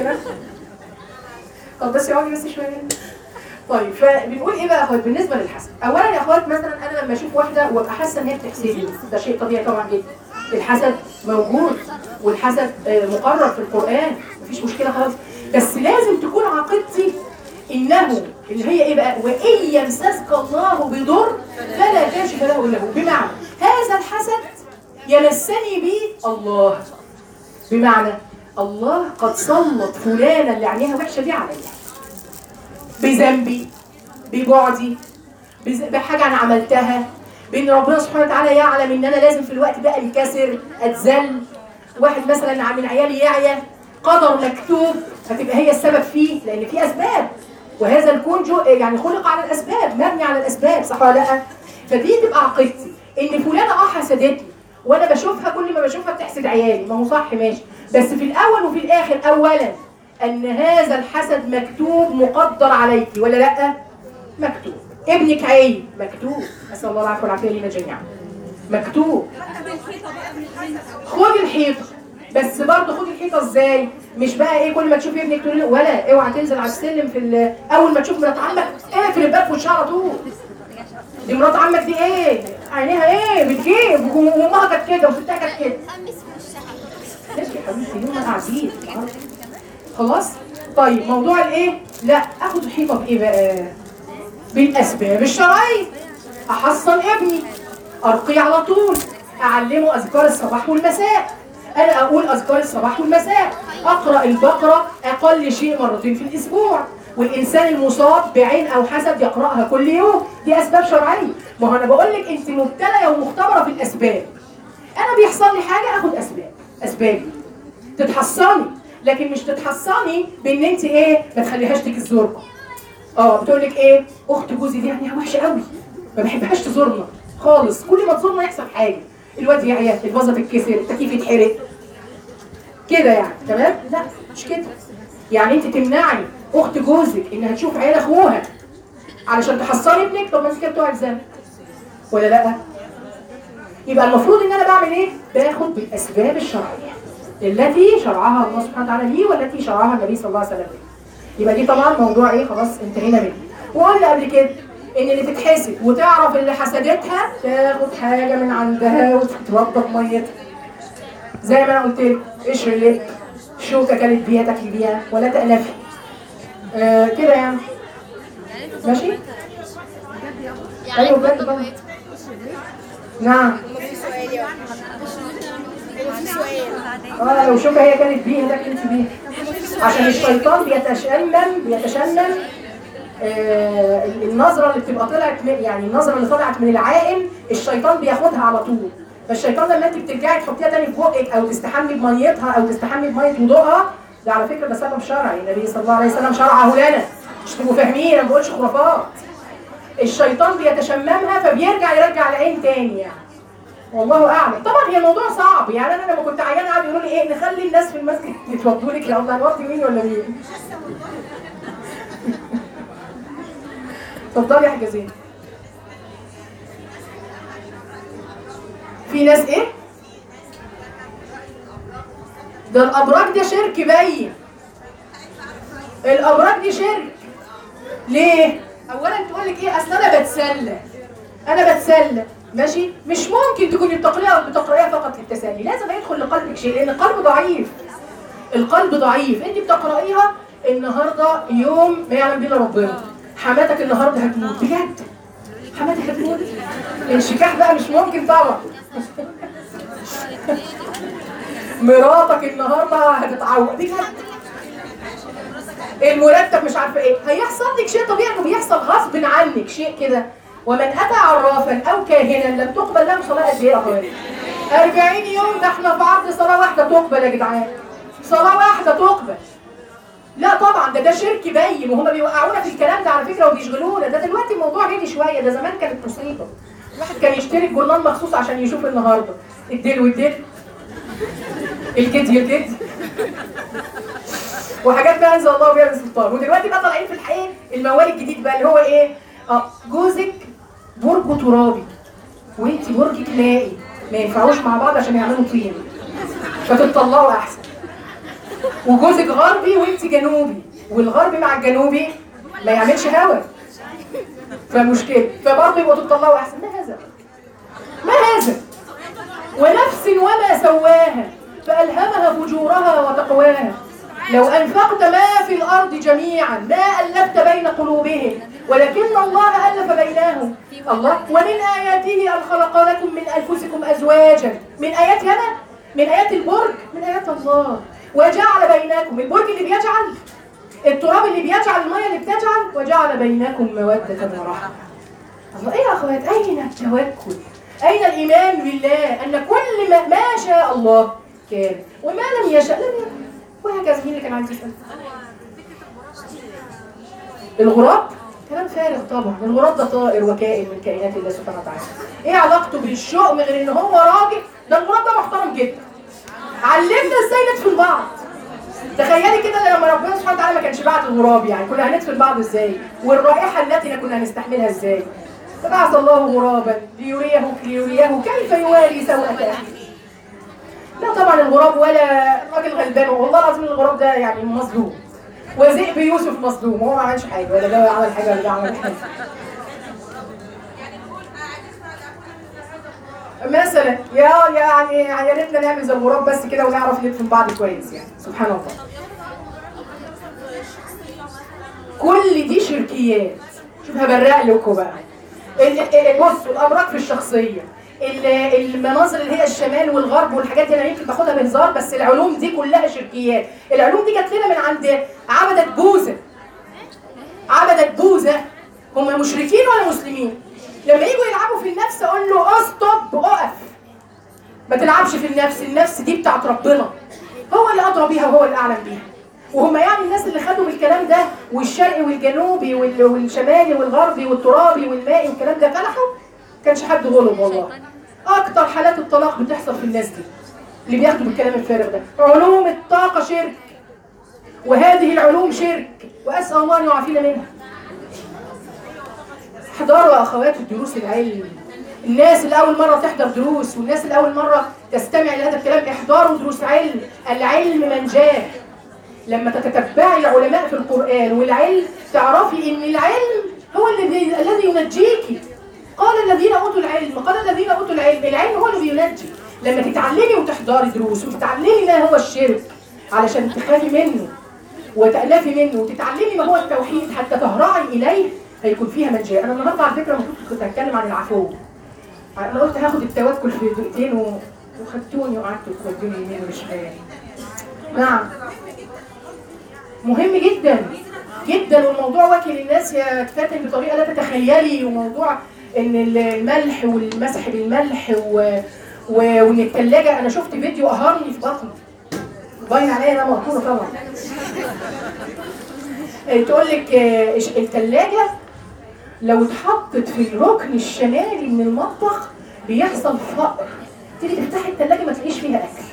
كده طب بس اقعدي بس شويه طيب فبنقول ايه بقى يا اخوات بالنسبه للحسد اولا يا اخوات مثلا انا لما اشوف واحده وابقى حاسه ان هي بتحسدني ده شيء طبيعي طبعا جدا الحسد موجود والحسد آه، مقرر في القران مفيش مشكله خالص بس لازم تكون عقيدتي انه اللي هي ايه بقى وان يمسسك الله بضر فلا كاشف له الا هو بمعنى هذا الحسد يمسني به الله بمعنى الله قد سلط فلانة اللي عينيها وحشة دي عليا بذنبي ببعدي بز- بحاجة أنا عملتها بإن ربنا سبحانه وتعالى يعلم إن أنا لازم في الوقت ده أنكسر أتذل واحد مثلا من عيالي يعيا قدر مكتوب فتبقى هي السبب فيه لأن في أسباب وهذا الكون جو يعني خلق على الأسباب مبني على الأسباب صح ولا لأ؟ فدي تبقى عقيدتي إن فلانة أه حسدتني وانا بشوفها كل ما بشوفها بتحسد عيالي ما هو صح ماشي بس في الاول وفي الاخر اولا ان هذا الحسد مكتوب مقدر عليك ولا لا مكتوب ابنك عيب مكتوب اسال الله العفو والعافيه لنا جميعا مكتوب خد الحيطه بس برضه خد الحيطه ازاي مش بقى ايه كل ما تشوف ابنك تقول له ولا اوعى تنزل على السلم في ال- اول ما تشوف مرات عمك اقفل الباب في وشها على طول دي مرات عمك دي ايه عينيها ايه بتجيب وامها كانت كده وستها كانت كده ماشي يا حبيبتي هم قاعدين خلاص طيب موضوع الايه لا اخد الحيطه بايه بقى بالاسباب الشرعيه احصن ابني ارقيه على طول اعلمه اذكار الصباح والمساء انا اقول اذكار الصباح والمساء اقرا البقره اقل شيء مرتين في الاسبوع والانسان المصاب بعين او حسد يقراها كل يوم دي اسباب شرعيه ما هو انا بقول لك انت مبتليه ومختبره في الاسباب انا بيحصل لي حاجه اخد اسباب اسبابي تتحصني لكن مش تتحصني بان انت ايه ما تخليهاش تيجي تزوركم اه بتقول لك ايه اخت جوزي دي يعني وحشه قوي ما بحبهاش تزورنا خالص كل ما تزورنا يحصل حاجه الواد يعيا الفازه تتكسر التكييف يتحرق كده يعني تمام لا مش كده يعني انت تمنعي اخت جوزك انها تشوف عيال اخوها علشان تحصني ابنك طب ما انت كده بتوعي ذنب ولا لا يبقى المفروض ان انا بعمل ايه باخد بالاسباب الشرعيه التي شرعها الله سبحانه وتعالى لي والتي شرعها النبي صلى الله عليه وسلم لي يبقى دي طبعا موضوع ايه خلاص انتهينا منه وقلنا قبل كده ان اللي تتحسد وتعرف اللي حسدتها تاخد حاجه من عندها وتتوضى بميتها زي ما انا قلت لك قشر لك شوكه كانت بيها تاكلي بيها ولا تألفي آه كده يعني ماشي ايوه بجد طبعا نعم اه لو شوكه هي كانت بيها تاكلي انت بيها عشان الشيطان بيتشمم بيتشمم آه النظره اللي بتبقى طلعت من يعني النظره اللي طلعت من العائم الشيطان بياخدها على طول فالشيطان لما انت بترجعي تحطيها تاني في بقك او تستحمي بميتها او تستحمي بميه وضوءها ده على فكره ده سبب شرعي النبي صلى الله عليه وسلم شرعه لنا مش تبقوا فاهمين انا ما بقولش خرافات الشيطان بيتشممها فبيرجع يرجع العين تاني يعني والله اعلم طبعا هي الموضوع صعب يعني انا لما كنت عيانه قعدوا يقولوا لي ايه نخلي الناس في المسجد يتوضوا لك يا الله هنوضي مين ولا مين اتفضلي يا حجازين في ناس ايه ده الابراج ده شرك باين الابراج دي شرك ليه اولا تقول لك ايه اصل انا بتسلى انا بتسلى ماشي مش ممكن تكوني بتقريها بتقريها فقط للتسلي لازم يدخل لقلبك شيء لان القلب ضعيف القلب ضعيف انت بتقرايها النهارده يوم ما يعلم بينا ربنا حماتك النهارده هتموت بجد حماتك هتموت الشكاح بقى مش ممكن طبعا مراتك النهارده هتتعوق بجد المرتب مش عارفه ايه هيحصل لك شيء طبيعي انه بيحصل غصب عنك شيء كده ومن اتى عرافا او كاهنا لم تقبل له صلاه قد ايه يا اخويا 40 يوم ده احنا في عرض صلاه واحده تقبل يا جدعان صلاه واحده تقبل لا طبعا ده ده شرك باين وهم بيوقعونا في الكلام ده على فكره وبيشغلونا ده دلوقتي الموضوع هدي شويه ده زمان كانت مصيبه الواحد كان يشتري جورنال مخصوص عشان يشوف النهارده الديل والديل الكد الكد وحاجات بقى انزل الله بيها من سلطان ودلوقتي بقى طالعين في الحقيقه الموال الجديد بقى اللي هو ايه اه جوزك برج ترابي وانت برجك مائي ما ينفعوش مع بعض عشان يعملوا طين فتتطلعوا احسن وجوزك غربي وانت جنوبي والغربي مع الجنوبي ما يعملش هوا فمشكله فبرضه يبقوا تطلعوا احسن ما هذا ما هذا ونفس وما سواها فألهمها فجورها وتقواها لو أنفقت ما في الأرض جميعا ما ألفت بين قلوبهم ولكن الله ألف بينهم الله ومن آياته أن خلق لكم من أنفسكم أزواجا من آيات هنا من آيات البرج من آيات الله وجعل بينكم البرج اللي بيجعل التراب اللي بيجعل المية اللي بتجعل وجعل بينكم مودة ورحمة الله ايه يا اخوات اين التوكل اين الايمان بالله ان كل ما, ما شاء الله كان وما لم يشاء لم يكن وهكذا مين اللي كان عايز يسال الغراب كلام فارغ طبعا الغراب ده طائر وكائن من كائنات الله سبحانه وتعالى ايه علاقته بالشؤم غير ان هو راجل ده الغراب ده محترم جدا علمنا ازاي ندفن بعض تخيلي كده لما ربنا سبحانه وتعالى ما كانش بعت الغراب يعني كنا هندفن بعض ازاي والرائحه التي كنا هنستحملها ازاي فبعث الله غرابا ليريه ليريه كيف يواري سوءة اخيه لا طبعا الغراب ولا راجل غلبان والله العظيم الغراب ده يعني مظلوم وذئب يوسف مظلوم هو ما عملش حاجه ولا ده عمل حاجه ولا ده عمل حاجه مثلا يا يعني يا ريتنا نعمل زي الغراب بس كده ونعرف ندفن بعض كويس يعني سبحان الله كل دي شركيات شوف هبرق لكم بقى ال- ال- بصوا الامراض في الشخصيه ال- المناظر اللي هي الشمال والغرب والحاجات دي انا يمكن باخدها بهزار بس العلوم دي كلها شركيات العلوم دي جت لنا من عند عبدة بوذا عبدة بوذا هم مشركين ولا مسلمين لما يجوا يلعبوا في النفس اقول له استوب اقف ما تلعبش في النفس النفس دي بتاعت ربنا هو اللي ادرى بيها وهو اللي اعلم بيها وهم يعني الناس اللي خدوا بالكلام ده والشرقي والجنوبي وال- والشمالي والغربي والترابي والمائي والكلام ده فلحوا كانش حد غلب والله اكتر حالات الطلاق بتحصل في الناس دي اللي بياخدوا بالكلام الفارغ ده علوم الطاقه شرك وهذه العلوم شرك واسال الله ان يعافينا منها احضروا يا اخوات الدروس العلم الناس اللي اول مره تحضر دروس والناس اللي اول مره تستمع لهذا الكلام احضروا دروس علم العلم منجاه لما تتتبعي العلماء في القرآن والعلم تعرفي ان العلم هو الذي الذي ينجيكي قال الذين اوتوا العلم قال الذين اوتوا العلم العلم هو اللي بينجي لما تتعلمي وتحضري دروس وتتعلمي ما هو الشرك علشان تخافي منه وتألفي منه وتتعلمي ما هو التوحيد حتى تهرعي اليه هيكون فيها منجاة انا النهارده على فكره المفروض كنت هتكلم عن العفو انا قلت هاخد التوكل في دقيقتين و... وخدتوني وقعدتوا تودوني يمين وشمال نعم مهم جدا جدا والموضوع واكل الناس يا فاتن بطريقه لا تتخيلي وموضوع ان الملح والمسح بالملح و... و... وان الثلاجه انا شفت فيديو قهرني في بطني باين عليا انا مقهوره طبعا تقول لك آه، إيش- الثلاجه لو اتحطت في الركن الشمالي من المطبخ بيحصل فقر تيجي تفتحي الثلاجه ما تلاقيش فيها اكل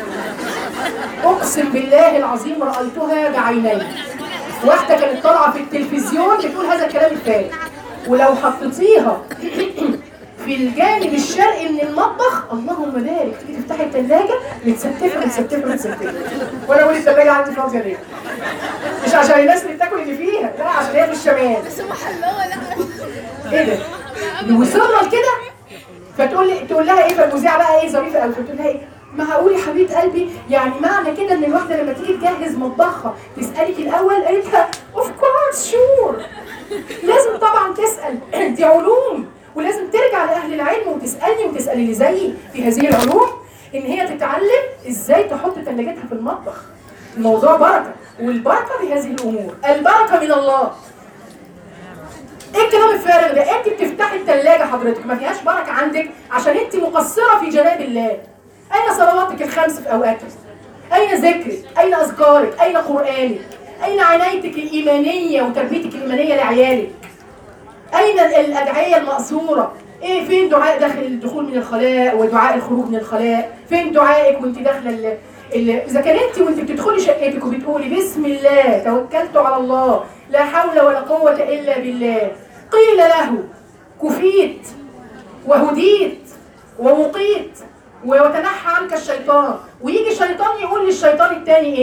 اقسم بالله العظيم رايتها بعيني واحده كانت طالعه في التلفزيون بتقول هذا الكلام الفارغ ولو حطيتيها في الجانب الشرقي من المطبخ اللهم بارك تيجي تفتحي الثلاجه متستفه متستفه متستفه وانا اقول الثلاجه عندي فاضيه ليه؟ مش عشان الناس اللي بتاكل اللي فيها لا عشان هي في الشمال بس محلوه لا ايه ده؟ وصلنا لكده فتقول لي تقول لها ايه فالمذيعه بقى ايه ظريفه قوي فتقول لها ايه معقول يا حبيبه قلبي يعني معنى كده ان الواحده لما تيجي تجهز مطبخها تسالك الاول قالت لها اوف كورس شور لازم طبعا تسال دي علوم ولازم ترجع لاهل العلم وتسالني وتسال اللي زيي في هذه العلوم ان هي تتعلم ازاي تحط ثلاجتها في المطبخ الموضوع بركه والبركه بهذه الامور البركه من الله ايه الكلام الفارغ ده؟ انت بتفتحي الثلاجه حضرتك ما فيهاش بركه عندك عشان انت مقصره في جناب الله. اين صلواتك الخمس في اوقاتها؟ اين ذكرك؟ اين اذكارك؟ اين قرانك؟ اين عنايتك الايمانيه وتربيتك الايمانيه لعيالك؟ اين ال- الادعيه المأثوره؟ ايه فين دعاء داخل الدخول من الخلاء ودعاء الخروج من الخلاء؟ فين دعائك وانت داخله ال- ال- اذا كان انت وانت بتدخلي شقتك وبتقولي بسم الله توكلت على الله لا حول ولا قوه الا بالله قيل له كفيت وهديت ووقيت وتنحى عنك الشيطان ويجي الشيطان يقول للشيطان التاني ايه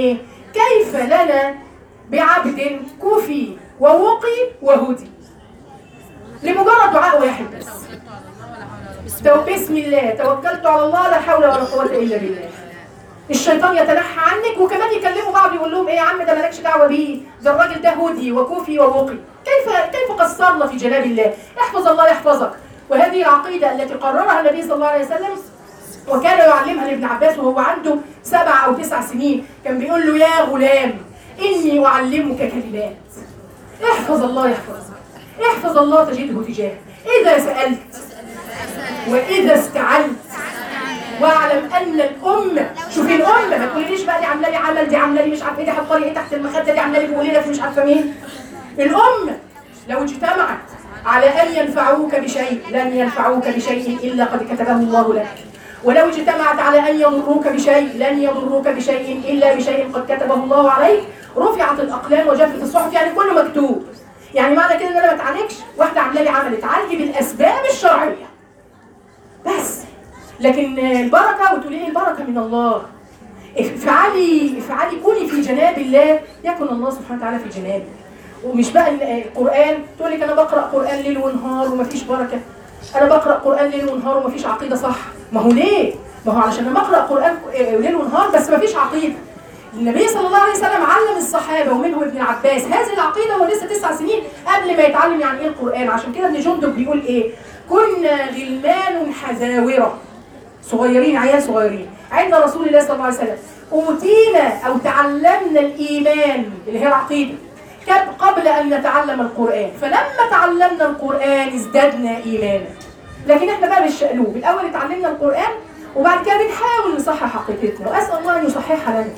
كيف لنا بعبد كفي ووقي وهدي لمجرد دعاء واحد بس تو بسم الله توكلت على الله لا حول ولا قوة إلا بالله الشيطان يتنحى عنك وكمان يكلموا بعض يقول لهم ايه يا عم ده مالكش دعوه بيه ده الراجل ده هدي وكوفي ووقي كيف كيف قصرنا في جلال الله احفظ الله يحفظك وهذه العقيده التي قررها النبي صلى الله عليه وسلم وكان يعلمها لابن عباس وهو عنده سبع او تسع سنين كان بيقول له يا غلام اني اعلمك كلمات احفظ الله يحفظك احفظ الله تجده تجاهك اذا سالت واذا استعنت واعلم ان الامه شوفي الامه ما تقوليليش بقى دي عامله لي عمل دي عامله لي مش عارفه ايه دي حاطه لي ايه تحت المخده دي عامله لي مولده في مش عارفه مين الامه لو اجتمعت على ان ينفعوك بشيء لن ينفعوك بشيء الا قد كتبه الله لك ولو اجتمعت على ان يضروك بشيء لن يضروك بشيء الا بشيء قد كتبه الله عليك رفعت الاقلام وجفت الصحف يعني كله مكتوب يعني معنى كده ان انا ما اتعالجش واحده عامله لي عمل اتعالجي بالاسباب الشرعيه بس لكن البركه وتقولي لي البركه من الله افعلي افعلي كوني في جناب الله يكن الله سبحانه وتعالى في جنابك ومش بقى ال- القران تقول لك انا بقرا قران ليل ونهار ومفيش بركه انا بقرا قران ليل ونهار ومفيش عقيده صح ما هو ليه ما هو علشان انا بقرا قران ليل ونهار بس مفيش عقيده النبي صلى الله عليه وسلم علم الصحابه ومنهم ابن عباس هذه العقيده وهو لسه تسع سنين قبل ما يتعلم يعني ايه القران عشان كده ابن جندب بيقول ايه كنا غلمان حذاوره صغيرين عيال صغيرين عند رسول الله صلى الله عليه وسلم اوتينا او تعلمنا الايمان اللي هي العقيده كب- قبل ان نتعلم القران فلما تعلمنا القران ازددنا ايمانا لكن احنا بقى بالشقلوب الاول اتعلمنا القران وبعد كده بنحاول نصحح عقيدتنا واسال الله ان يصححها لنا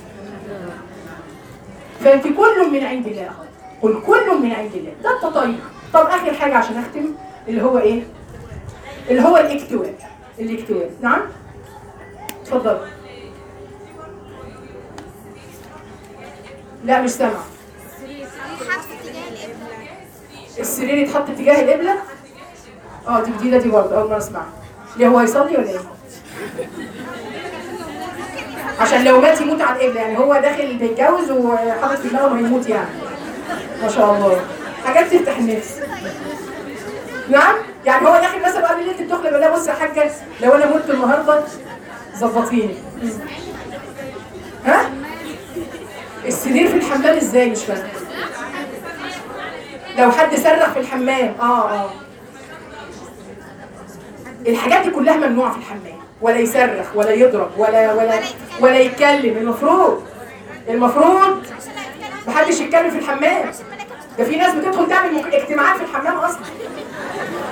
فانت كل من عند الله قل كل من عند الله ده التطيب طب اخر حاجه عشان اختم اللي هو ايه اللي هو الاكتواء الاكتواء نعم اتفضل لا مش سامع حرف اتجاه القبلة السرير يتحط اتجاه القبله اه دي جديده دي برضه اول مره اسمعها ليه هو هيصلي ولا ايه عشان لو مات يموت على القبله يعني هو داخل بيتجوز وحاطط في دماغه انه هيموت يعني ما شاء الله حاجات تفتح النفس نعم يعني هو داخل مثلا قبل ليله الدخله يقول لها بصي يا حاجه لو انا مت النهارده ظبطيني ها السرير في الحمام ازاي مش فاهمه لو حد صرخ في الحمام اه اه الحاجات دي كلها ممنوعه في الحمام ولا يصرخ ولا يضرب ولا ولا ولا يتكلم المفروض المفروض محدش يتكلم في الحمام ده في ناس بتدخل تعمل مك- اجتماعات